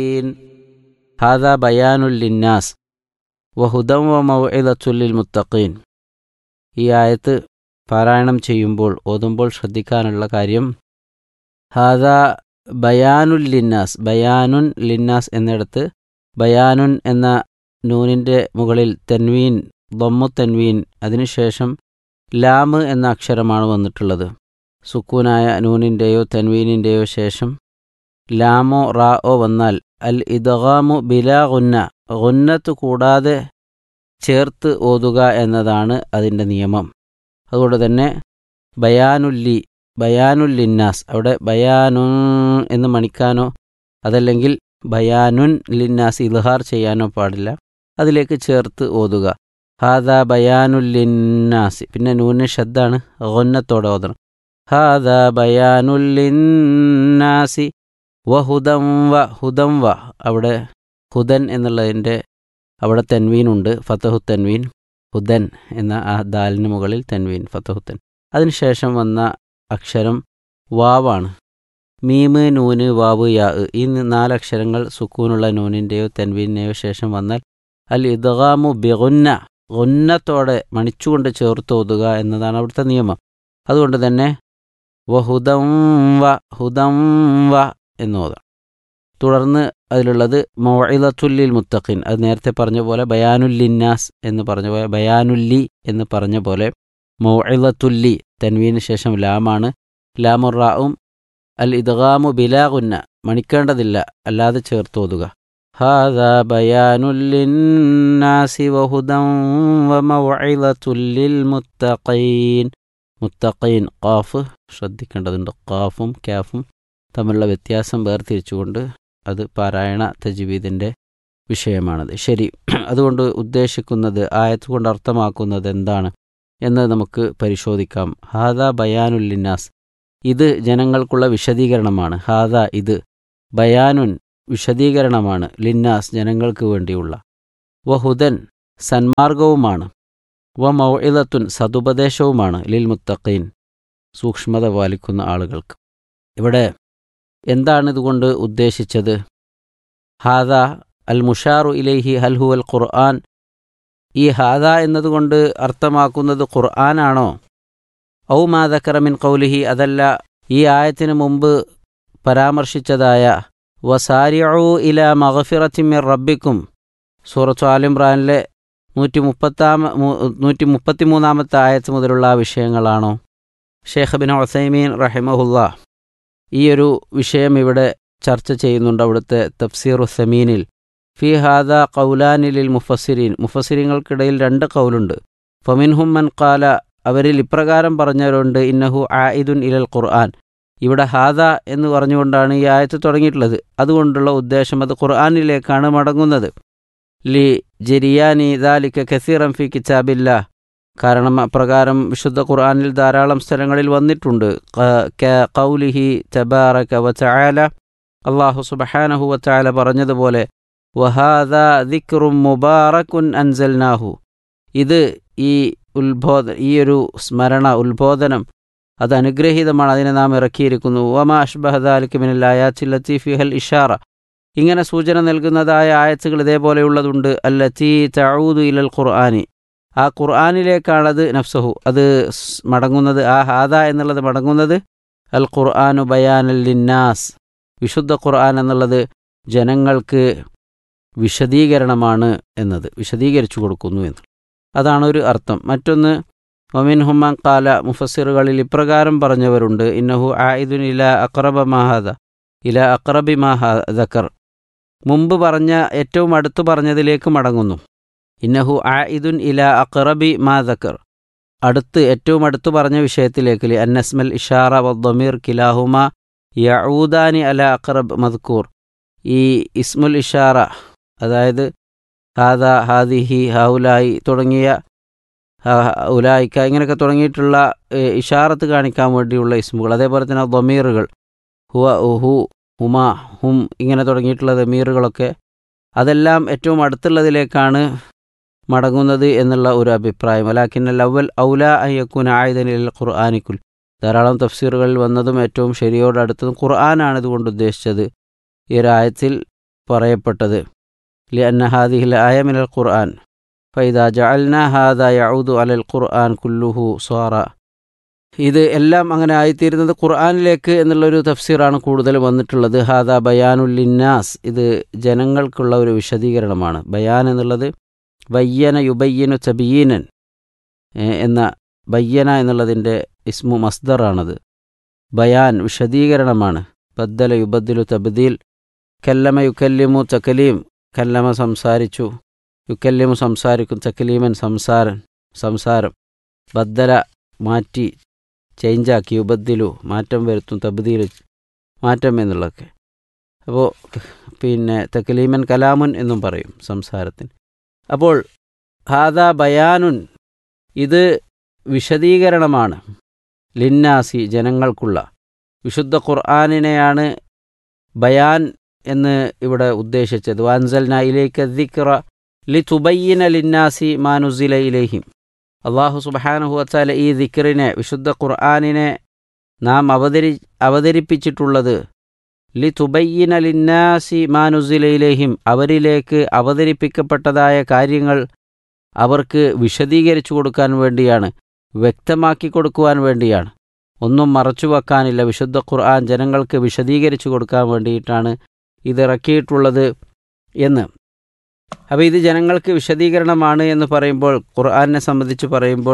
ഹാദാ ബയാനുൽ ലിന്നാസ് വഹുദം വ മൗഇദത്തുല്ലിൽ മുത്തഖീൻ ഈ ആയത്ത് പാരായണം ചെയ്യുമ്പോൾ ഓതുമ്പോൾ ശ്രദ്ധിക്കാനുള്ള കാര്യം ഹാദാ ബയാനുൽ ലിന്നാസ് ബയാനുൻ ലിന്നാസ് എന്നിടത്ത് ബയാനുൻ എന്ന നൂനിൻ്റെ മുകളിൽ തെൻവീൻ ദൊമ്മു തെൻവീൻ അതിനുശേഷം ലാമ് എന്ന അക്ഷരമാണ് വന്നിട്ടുള്ളത് സുക്കൂനായ നൂനിൻ്റെയോ തെൻവീനിൻ്റെയോ ശേഷം ലാമോ റാഓ വന്നാൽ അൽ ഇദ്ഗാമു ബിലാ ഗുന്ന ഗുന്നത്ത് കൂടാതെ ചേർത്ത് ഓതുക എന്നതാണ് അതിൻ്റെ നിയമം അതുകൊണ്ട് തന്നെ ബയാനുല്ലി ബയാനുൽ ലിന്നാസ് അവിടെ ബയാനു എന്ന് മണിക്കാനോ അതല്ലെങ്കിൽ ബയാനുൻ ലിന്നാസ് ഇൽഹാർ ചെയ്യാനോ പാടില്ല അതിലേക്ക് ചേർത്ത് ഓതുക ഹാദ ബയാനുൽ ലിന്നാസി പിന്നെ നൂന് ഷദ്ദാണ് ഗൊന്നത്തോടെ ഓതണം ഹാദ ബയാനുൽ ലിന്നാസി വഹുദം വ ഹുദം വ അവിടെ ഹുദൻ എന്നുള്ളതിൻ്റെ അവിടെ തെൻവീനുണ്ട് ഫത്തഹു തെൻവീൻ ഹുദൻ എന്ന ആ ദാലിന് മുകളിൽ തെൻവീൻ ഫത്തഹുത്തൻ അതിനുശേഷം വന്ന അക്ഷരം വാവാണ് മീമ് നൂന് വാവ് യാ ഈ നാലക്ഷരങ്ങൾ സുക്കൂനുള്ള നൂനിൻ്റെയോ തെൻവീനിൻ്റെയോ ശേഷം വന്നാൽ അൽ ഇദ്ഗാമു ബിഗുന്ന ഗുന്നത്തോടെ മണിച്ചുകൊണ്ട് ചേർത്ത് ഓതുക എന്നതാണ് അവിടുത്തെ നിയമം അതുകൊണ്ട് തന്നെ വഹുദം വ ഹുദം വ എന്ന് ഓതാം തുടർന്ന് അതിലുള്ളത് മൊയിലത്തുല്ലിൽ മുത്തഖിൻ അത് നേരത്തെ പറഞ്ഞ പോലെ ബയാനുല്ലിന്നാസ് എന്ന് പറഞ്ഞ പോലെ ബയാനുല്ലി എന്ന് പറഞ്ഞ പോലെ മൊയിലത്തുല്ലി തെൻവീന് ശേഷം ലാമാണ് ലാമുറാവും അൽ ഇദ്ഗാമു ബിലാഗുന്ന മണിക്കേണ്ടതില്ല അല്ലാതെ ചേർത്തോതുക ഹാദാ ബയാനുല്ലിന്നാസി വഹുദം വമൗഇലത്തുല്ലിൽ മുത്തഖീൻ മുത്തഖീൻ ഖാഫ് ശ്രദ്ധിക്കേണ്ടതുണ്ട് ഖാഫും ക്യാഫും തമ്മിലുള്ള വ്യത്യാസം വേർതിരിച്ചുകൊണ്ട് അത് പാരായണ തജ്വീദിൻ്റെ വിഷയമാണത് ശരി അതുകൊണ്ട് ഉദ്ദേശിക്കുന്നത് ആയത്ത് കൊണ്ട് അർത്ഥമാക്കുന്നത് എന്താണ് എന്ന് നമുക്ക് പരിശോധിക്കാം ഹാദ ബയാനുല്ലിന്നാസ് ഇത് ജനങ്ങൾക്കുള്ള വിശദീകരണമാണ് ഹാദ ഇത് ബയാനുൻ വിശദീകരണമാണ് ലിന്നാസ് ജനങ്ങൾക്ക് വേണ്ടിയുള്ള വഹുദൻ സന്മാർഗവുമാണ് വ മൗഇലത്തുൻ സതുപദേശവുമാണ് ലിൽ മുത്തഖീൻ സൂക്ഷ്മത പാലിക്കുന്ന ആളുകൾക്ക് ഇവിടെ എന്താണ് ഇതുകൊണ്ട് ഉദ്ദേശിച്ചത് ഹാദ അൽ മുഷാറു ഇലൈഹി ഹൽഹു അൽ ഖുർആൻ ഈ ഹാദ എന്നതുകൊണ്ട് അർത്ഥമാക്കുന്നത് ഖുർആനാണോ ഔ മാതക്കറമിൻ കൗലിഹി അതല്ല ഈ ആയത്തിന് മുമ്പ് പരാമർശിച്ചതായ വസാരിഉ ഇല മഗഫിറത്തിമിർ റബ്ബിക്കും സൂറത്ത് ആലിംറാനിലെ നൂറ്റി മുപ്പത്താമ നൂറ്റി മുപ്പത്തിമൂന്നാമത്തെ ആയത്ത് മുതലുള്ള ആ വിഷയങ്ങളാണോ ഷേഖ് ബിൻ ഒസൈമീൻ റഹിമഹുല്ല ഈ ഒരു വിഷയം ഇവിടെ ചർച്ച ചെയ്യുന്നുണ്ട് അവിടുത്തെ തഫ്സീർ ഉസമീനിൽ ഫി ഹാദ കൗലാനിലിൽ മുഫസിരീൻ മുഫസിരിങ്ങൾക്കിടയിൽ രണ്ട് കൗലുണ്ട് ഫമിൻഹും മൻ കാല അവരിൽ ഇപ്രകാരം പറഞ്ഞവരുണ്ട് ഇന്നഹു ആയിദുൻ ഇലൽ ഖുർആൻ ഇവിടെ ഹാദ എന്ന് പറഞ്ഞുകൊണ്ടാണ് ഈ ആയത്ത് തുടങ്ങിയിട്ടുള്ളത് അതുകൊണ്ടുള്ള ഉദ്ദേശം അത് ഖുർആാനിലേക്കാണ് മടങ്ങുന്നത് ലി ജെരിയാനി ദാലിക്ക കസീറം ഫി കിതാബില്ല കാരണം അപ്രകാരം വിശുദ്ധ ഖുർആാനിൽ ധാരാളം സ്ഥലങ്ങളിൽ വന്നിട്ടുണ്ട് കൗലിഹി തബാറക വചാല അള്ളാഹു സുബഹാനഹു വചാല പറഞ്ഞതുപോലെ വഹാദ ദിക്റും മുബാറക്കുൻ അൻസൽനാഹു ഇത് ഈ ഉത്ബോധ ഈ ഒരു സ്മരണ ഉത്ബോധനം അത് അനുഗ്രഹീതമാണ് അതിനെ നാം ഇറക്കിയിരിക്കുന്നു വമ അഷ്ബഹദാലിക്ക് മിനല്ലായാത്തി ലത്തീഫി ഹൽ ഇഷാറ ഇങ്ങനെ സൂചന നൽകുന്നതായ ആയത്തുകൾ ഇതേപോലെയുള്ളതുണ്ട് അല്ലത്തീ തഊദു ഇലൽ ഖുർആാനി ആ ഖുർആാനിലേക്കാണത് നഫ്സഹു അത് മടങ്ങുന്നത് ആ ഹാദ എന്നുള്ളത് മടങ്ങുന്നത് അൽ ഖുർആാനു ബയാനൽ ലിന്നാസ് വിശുദ്ധ ഖുർആൻ എന്നുള്ളത് ജനങ്ങൾക്ക് വിശദീകരണമാണ് എന്നത് വിശദീകരിച്ചു കൊടുക്കുന്നു എന്ന് അതാണ് ഒരു അർത്ഥം മറ്റൊന്ന് ഒമിൻ ഹുമാൻ കാല മുഫസിറുകളിൽ ഇപ്രകാരം പറഞ്ഞവരുണ്ട് ഇന്നഹു ആയിദുൻ ഇല അക്രബ മാഹാദ ഇല അക്രബി മാഹദക്കർ മുമ്പ് പറഞ്ഞ ഏറ്റവും അടുത്ത് പറഞ്ഞതിലേക്ക് മടങ്ങുന്നു ഇന്നഹു ആയിദുൻ ഇല അക്രബി മാദക്കർ അടുത്ത് ഏറ്റവും അടുത്ത് പറഞ്ഞ വിഷയത്തിലേക്ക് ലി അന്നസ്മൽ ഇഷാറ വദ്ദമീർ കിലാഹുമ യഊദാനി അല അക്രബ് മദ്കൂർ ഈ ഇസ്മുൽ ഇഷാറ അതായത് ഹാദ ഹാദിഹി ഹൗലായി തുടങ്ങിയ ഉലായിക്ക ഇങ്ങനെയൊക്കെ തുടങ്ങിയിട്ടുള്ള ഇഷാറത്ത് കാണിക്കാൻ വേണ്ടിയുള്ള ഇസ്മുകൾ അതേപോലെ തന്നെ ദമീറുകൾ ഹുവ ഹു ഹുമ ഹും ഇങ്ങനെ തുടങ്ങിയിട്ടുള്ള ദമീറുകളൊക്കെ അതെല്ലാം ഏറ്റവും അടുത്തുള്ളതിലേക്കാണ് മടങ്ങുന്നത് എന്നുള്ള ഒരു അഭിപ്രായം അലാക്കിൻ ലവൽ ഔല അയ്യക്കുൻ ആയുധനിൽ ഖുർആാനിക്കുൽ ധാരാളം തഫ്സീറുകളിൽ വന്നതും ഏറ്റവും ശരിയോടടുത്തതും ഖുർആനാണ് ഇതുകൊണ്ട് ഉദ്ദേശിച്ചത് ഈ ഒരായത്തിൽ പറയപ്പെട്ടത് ലി അന്ന ഹാദിഹിൽ ആയമിനൽ ഖുർആൻ ഫൈദ ജഅൽന ഹാദ യഊദു അലൽ ഖുർആൻ കുല്ലുഹു സ്വാറ ഇത് എല്ലാം അങ്ങനെ ആയിത്തീരുന്നത് ഖുർആനിലേക്ക് എന്നുള്ളൊരു തഫ്സീറാണ് കൂടുതൽ വന്നിട്ടുള്ളത് ഹാദ ബയാനുൽ ലിന്നാസ് ഇത് ജനങ്ങൾക്കുള്ള ഒരു വിശദീകരണമാണ് ബയാൻ എന്നുള്ളത് ബയ്യന യുബയ്യനു ചബീനൻ എന്ന ബയ്യന എന്നുള്ളതിൻ്റെ ഇസ്മു മസ്ദറാണത് ബയാൻ വിശദീകരണമാണ് ബദ്ദല യുബദ്ദിലു തബ്ദീൽ കല്ലമ യുക്കല്ലിമു ചക്കലീം കല്ലമ സംസാരിച്ചു യുക്കല്ലിമു സംസാരിക്കും ചക്കലീമൻ സംസാരൻ സംസാരം ബദ്ദല മാറ്റി ചേഞ്ചാക്കി യുബദ്ദിലു മാറ്റം വരുത്തും തബ്ദീൽ മാറ്റം എന്നുള്ളതൊക്കെ അപ്പോൾ പിന്നെ തക്കലീമൻ കലാമുൻ എന്നും പറയും സംസാരത്തിന് അപ്പോൾ ഹാദ ബയാനുൻ ഇത് വിശദീകരണമാണ് ലിന്നാസി ജനങ്ങൾക്കുള്ള വിശുദ്ധ ഖുർആാനിനെയാണ് ബയാൻ എന്ന് ഇവിടെ ഉദ്ദേശിച്ചത് വാൻസൽന ഇലേക്ക് ദിക്റ ലി തുബയ്യന ലിന്നാസി മാനുസില ഇലേഹിം അള്ളാഹു സുബാനഹു വച്ചാല ഈ ദിക്റിനെ വിശുദ്ധ ഖുർആാനിനെ നാം അവതരി അവതരിപ്പിച്ചിട്ടുള്ളത് ലി തുബയ്യന ലിന്നാസി മാനുസില ഇലേഹിം അവരിലേക്ക് അവതരിപ്പിക്കപ്പെട്ടതായ കാര്യങ്ങൾ അവർക്ക് വിശദീകരിച്ചു കൊടുക്കാൻ വേണ്ടിയാണ് വ്യക്തമാക്കി കൊടുക്കുവാൻ വേണ്ടിയാണ് ഒന്നും മറച്ചു വെക്കാനില്ല വിശുദ്ധ ഖുർആൻ ജനങ്ങൾക്ക് വിശദീകരിച്ചു കൊടുക്കാൻ വേണ്ടിയിട്ടാണ് ഇതിറക്കിയിട്ടുള്ളത് എന്ന് അപ്പോൾ ഇത് ജനങ്ങൾക്ക് വിശദീകരണമാണ് എന്ന് പറയുമ്പോൾ ഖുർആനെ സംബന്ധിച്ച് പറയുമ്പോൾ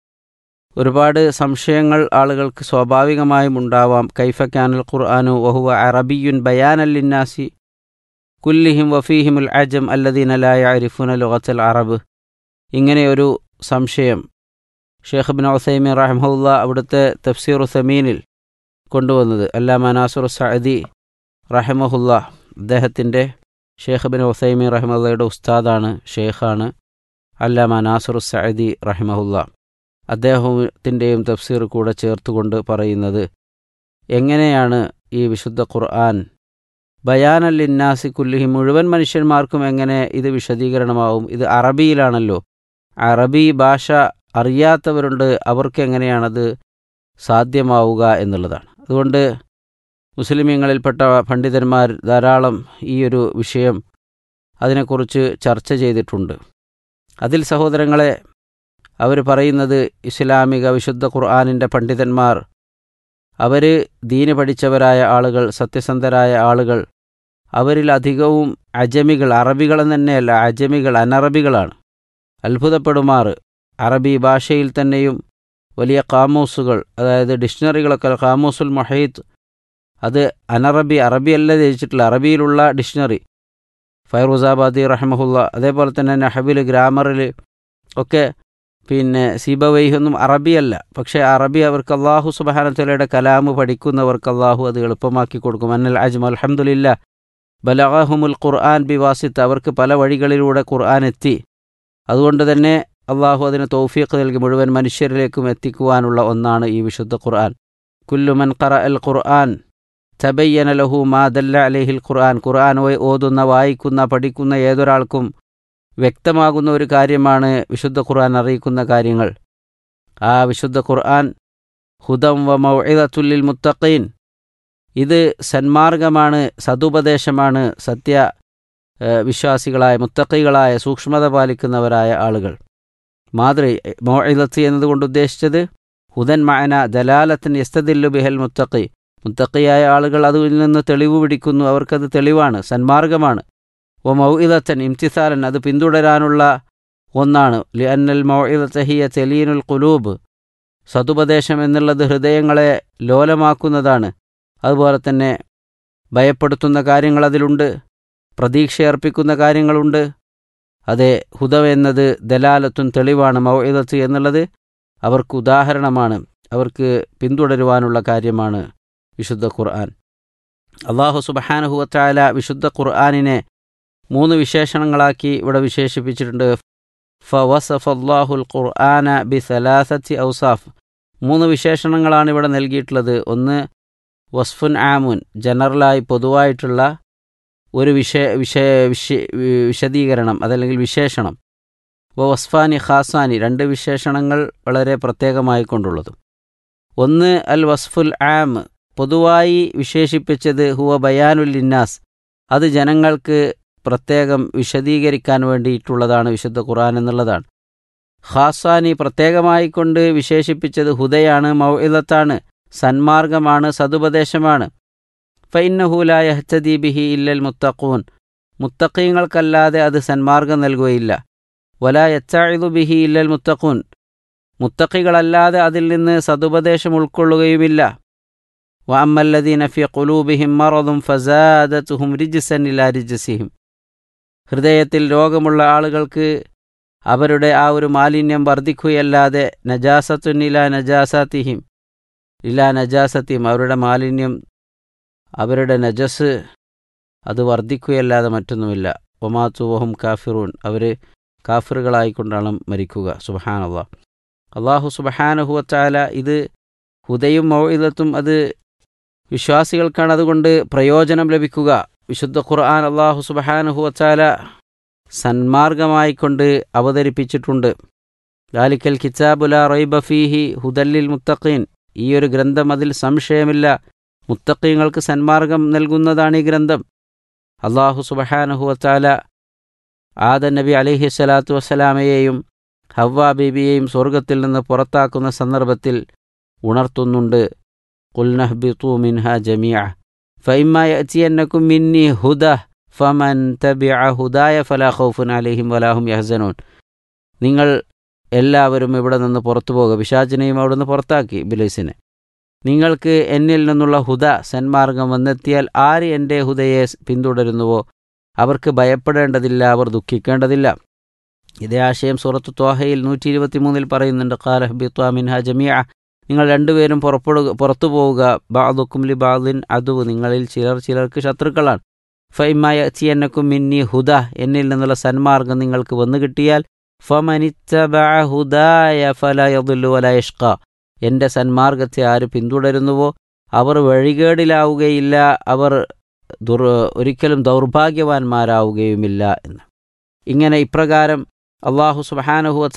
ഒരുപാട് സംശയങ്ങൾ ആളുകൾക്ക് സ്വാഭാവികമായും ഉണ്ടാവാം കൈഫ ക്യാനൽ ഖുർആാനു വഹുവ അറബിയുൻ ബയാൻ അല്ലിന്നാസി കുല്ലിഹിം വഫീഹിമുൽ അജം അല്ലദീനലായ അരിഫുന ലുഗത്തൽ അറബ് ഇങ്ങനെ ഒരു സംശയം ഷേഖ് ബിൻ ഒസൈമി റഹമുല്ല അവിടുത്തെ തഫ്സീർ സമീനിൽ കൊണ്ടുവന്നത് അല്ലാ മനാസുർ സഅദി റഹമഹുല്ല അദ്ദേഹത്തിൻ്റെ ഷേഖ് ബിൻ ഒസൈമി റഹമുല്ലയുടെ ഉസ്താദാണ് ഷേഖാണ് അല്ലാമ നാസുർ സഅദി റഹമഹുല്ല അദ്ദേഹത്തിൻ്റെയും തഫ്സീർ കൂടെ ചേർത്തുകൊണ്ട് പറയുന്നത് എങ്ങനെയാണ് ഈ വിശുദ്ധ ഖുർആൻ ബയാനൽ ഇന്നാസി കുല്ലിഹി മുഴുവൻ മനുഷ്യന്മാർക്കും എങ്ങനെ ഇത് വിശദീകരണമാവും ഇത് അറബിയിലാണല്ലോ അറബി ഭാഷ അറിയാത്തവരുണ്ട് അവർക്ക് എങ്ങനെയാണത് സാധ്യമാവുക എന്നുള്ളതാണ് അതുകൊണ്ട് മുസ്ലിമീങ്ങളിൽപ്പെട്ട പണ്ഡിതന്മാർ ധാരാളം ഈ ഒരു വിഷയം അതിനെക്കുറിച്ച് ചർച്ച ചെയ്തിട്ടുണ്ട് അതിൽ സഹോദരങ്ങളെ അവർ പറയുന്നത് ഇസ്ലാമിക വിശുദ്ധ ഖുർആാനിൻ്റെ പണ്ഡിതന്മാർ അവർ ദീന് പഠിച്ചവരായ ആളുകൾ സത്യസന്ധരായ ആളുകൾ അവരിൽ അധികവും അജമികൾ അറബികളെന്ന് തന്നെയല്ല അജമികൾ അനറബികളാണ് അത്ഭുതപ്പെടുമാറ് അറബി ഭാഷയിൽ തന്നെയും വലിയ കാമൂസുകൾ അതായത് ഡിക്ഷണറികളൊക്കെ കാമൂസുൽ മൊഹീത്ത് അത് അനറബി അറബിയല്ല രചിച്ചിട്ടുള്ള അറബിയിലുള്ള ഡിക്ഷണറി ഫൈറൂസാബാദി റഹ്മഹുല്ല അതേപോലെ തന്നെ നഹബിൽ ഗ്രാമറിൽ ഒക്കെ പിന്നെ സീബവൈഹൊന്നും അറബിയല്ല പക്ഷേ അറബി അവർക്ക് അള്ളാഹു സുബാനത്തലയുടെ കലാമ് പഠിക്കുന്നവർക്ക് അള്ളാഹു അത് എളുപ്പമാക്കി കൊടുക്കും അന്നൽ അജ്മ അലഹമുല്ല ബലഹുമുൽ ഖുർആൻ ബി വാസിത്ത് അവർക്ക് പല വഴികളിലൂടെ ഖുർആൻ എത്തി അതുകൊണ്ട് തന്നെ അള്ളാഹു അതിന് തൗഫീഖ് നൽകി മുഴുവൻ മനുഷ്യരിലേക്കും എത്തിക്കുവാനുള്ള ഒന്നാണ് ഈ വിശുദ്ധ ഖുർആൻ കുല്ലുമൻ ഖറ അൽ ഖുർആൻ തബയ്യന ലഹു മാ ദല്ല അലഹിൽ ഖുർആൻ ഖുർആൻ ഓതുന്ന വായിക്കുന്ന പഠിക്കുന്ന ഏതൊരാൾക്കും വ്യക്തമാകുന്ന ഒരു കാര്യമാണ് വിശുദ്ധ ഖുർആൻ അറിയിക്കുന്ന കാര്യങ്ങൾ ആ വിശുദ്ധ ഖുർആൻ ഹുദം വ മൗഇദത്തുല്ലിൽ മുത്തഖീൻ ഇത് സന്മാർഗമാണ് സതുപദേശമാണ് സത്യ വിശ്വാസികളായ മുത്തക്കികളായ സൂക്ഷ്മത പാലിക്കുന്നവരായ ആളുകൾ മാതൃ മൗഇദത്ത് എന്നതുകൊണ്ട് ഉദ്ദേശിച്ചത് ഹുദൻ മഅന ദലാലത്തിൻ യസ്തദില്ലു ബിഹൽ മുത്തഖി മുത്തക്കിയായ ആളുകൾ അതിൽ നിന്ന് തെളിവ് പിടിക്കുന്നു അവർക്കത് തെളിവാണ് സന്മാർഗമാണ് ഒ മൗഇദത്തൻ ഇംതിസാലൻ അത് പിന്തുടരാനുള്ള ഒന്നാണ് ലി അന്നൽ മൗഇദത്തഹിയ തെലീനുൽ കുലൂബ് സതുപദേശം എന്നുള്ളത് ഹൃദയങ്ങളെ ലോലമാക്കുന്നതാണ് അതുപോലെ തന്നെ ഭയപ്പെടുത്തുന്ന കാര്യങ്ങൾ അതിലുണ്ട് പ്രതീക്ഷയർപ്പിക്കുന്ന കാര്യങ്ങളുണ്ട് അതെ ഹുദ എന്നത് ദലാലത്തുൻ തെളിവാണ് മൗഇദത്ത് എന്നുള്ളത് അവർക്ക് ഉദാഹരണമാണ് അവർക്ക് പിന്തുടരുവാനുള്ള കാര്യമാണ് വിശുദ്ധ ഖുർആൻ അള്ളാഹു സുബഹാനഹുവത്തായ വിശുദ്ധ ഖുർആാനിനെ മൂന്ന് വിശേഷണങ്ങളാക്കി ഇവിടെ വിശേഷിപ്പിച്ചിട്ടുണ്ട് ഫവസഫ് അള്ളാഹുൽ ഖുർആന ബി സലാസത്തി ഔസാഫ് മൂന്ന് വിശേഷണങ്ങളാണ് ഇവിടെ നൽകിയിട്ടുള്ളത് ഒന്ന് വസ്ഫുൻ ആമുൻ ജനറലായി പൊതുവായിട്ടുള്ള ഒരു വിഷയ വിഷയ വിഷ വിശദീകരണം അതല്ലെങ്കിൽ വിശേഷണം വസ്ഫാനി ഖാസാനി രണ്ട് വിശേഷണങ്ങൾ വളരെ പ്രത്യേകമായി കൊണ്ടുള്ളതും ഒന്ന് അൽ വസ്ഫുൽ ആം പൊതുവായി വിശേഷിപ്പിച്ചത് ഹുവ ബയാനുൽ ലിന്നാസ് അത് ജനങ്ങൾക്ക് പ്രത്യേകം വിശദീകരിക്കാൻ വേണ്ടിയിട്ടുള്ളതാണ് വിശുദ്ധ ഖുർആൻ എന്നുള്ളതാണ് ഖാസാനി പ്രത്യേകമായി കൊണ്ട് വിശേഷിപ്പിച്ചത് ഹുദയാണ് മൗഇലത്താണ് സന്മാർഗമാണ് സതുപദേശമാണ് ഫൈന്നഹൂലായ ഹച്ചദി ബിഹി ഇല്ലൽ മുത്തഖൂൻ മുത്തഖീങ്ങൾക്കല്ലാതെ അത് സന്മാർഗം നൽകുകയില്ല വല യച്ചായിദു ബിഹി ഇല്ലൽ മുത്തഖൂൻ മുത്തഖികളല്ലാതെ അതിൽ നിന്ന് സതുപദേശം ഉൾക്കൊള്ളുകയുമില്ല വഅമ്മല്ലദീന ഫി ഖുലൂബിഹിം മറദും ഫസാദത്തുഹും റിജ്സൻ ഇലാ റിജ്സിഹിം ഹൃദയത്തിൽ രോഗമുള്ള ആളുകൾക്ക് അവരുടെ ആ ഒരു മാലിന്യം വർദ്ധിക്കുകയല്ലാതെ നജാസത്തുനില നജാസത്തിഹിം ഇലാ നജാസത്തിഹിം അവരുടെ മാലിന്യം അവരുടെ നജസ് അത് വർദ്ധിക്കുകയല്ലാതെ മറ്റൊന്നുമില്ല ഒമാത്തുവഹും കാഫിറൂൻ അവർ കാഫിറുകളായിക്കൊണ്ടാണ് മരിക്കുക സുബഹാനല്ല അള്ളാഹു സുബഹാനഹുവച്ചാല ഇത് ഹുദയും മൗഇദത്തും അത് വിശ്വാസികൾക്കാണ് അതുകൊണ്ട് പ്രയോജനം ലഭിക്കുക വിശുദ്ധ ഖുർആൻ അള്ളാഹു സുബഹാനഹുവച്ചാല സന്മാർഗമായിക്കൊണ്ട് അവതരിപ്പിച്ചിട്ടുണ്ട് ലാലിക്കൽ കിതാബുല റൈബഫീഹി ഹുദല്ലിൽ മുത്തഖീൻ ഈ ഒരു ഗ്രന്ഥം അതിൽ സംശയമില്ല മുത്തഖീങ്ങൾക്ക് സന്മാർഗം നൽകുന്നതാണ് ഈ ഗ്രന്ഥം അള്ളാഹു സുബഹാനഹുവച്ചാല ആദ നബി അലഹി സ്വലാത്തു വസ്സലാമയെയും ഹവ്വ ബീബിയെയും സ്വർഗത്തിൽ നിന്ന് പുറത്താക്കുന്ന സന്ദർഭത്തിൽ ഉണർത്തുന്നുണ്ട് കുൽനഹ്ബിത്തു മിൻഹ ജമിയ ഫൈമ യഅ്തിയന്നകും മിന്നി ഹുദ ഫമൻ തബിഅ ഹുദായ ഫലാ ഖൗഫുൻ അലൈഹിം വലാഹും യഹ്സനൂൻ നിങ്ങൾ എല്ലാവരും ഇവിടെ നിന്ന് പുറത്തു പോകുക പിശാചിനെയും അവിടെ നിന്ന് പുറത്താക്കി ബിലീസിനെ നിങ്ങൾക്ക് എന്നിൽ നിന്നുള്ള ഹുദ സന്മാർഗം വന്നെത്തിയാൽ ആര് എൻ്റെ ഹുദയെ പിന്തുടരുന്നുവോ അവർക്ക് ഭയപ്പെടേണ്ടതില്ല അവർ ദുഃഖിക്കേണ്ടതില്ല ഇതേ ആശയം സൂറത്ത് ത്വാഹയിൽ നൂറ്റി ഇരുപത്തി മൂന്നിൽ പറയുന്നുണ്ട് ഖാലഹ് മിൻഹ ജമിയ നിങ്ങൾ രണ്ടുപേരും പുറപ്പെടുക പുറത്തു പോവുക ബാദുക്കും ലി ബാദിൻ അതുവ് നിങ്ങളിൽ ചിലർ ചിലർക്ക് ശത്രുക്കളാണ് ഫൈമായ ചിയന്നക്കും മിന്നി ഹുദ എന്നിൽ നിന്നുള്ള സന്മാർഗം നിങ്ങൾക്ക് വന്നു കിട്ടിയാൽ ഹുദായ ഫലയദുല്ലു വലയഷ്ക എൻ്റെ സന്മാർഗത്തെ ആര് പിന്തുടരുന്നുവോ അവർ വഴികേടിലാവുകയില്ല അവർ ദുർ ഒരിക്കലും ദൗർഭാഗ്യവാന്മാരാവുകയുമില്ല എന്ന് ഇങ്ങനെ ഇപ്രകാരം അള്ളാഹു സുബാനഹു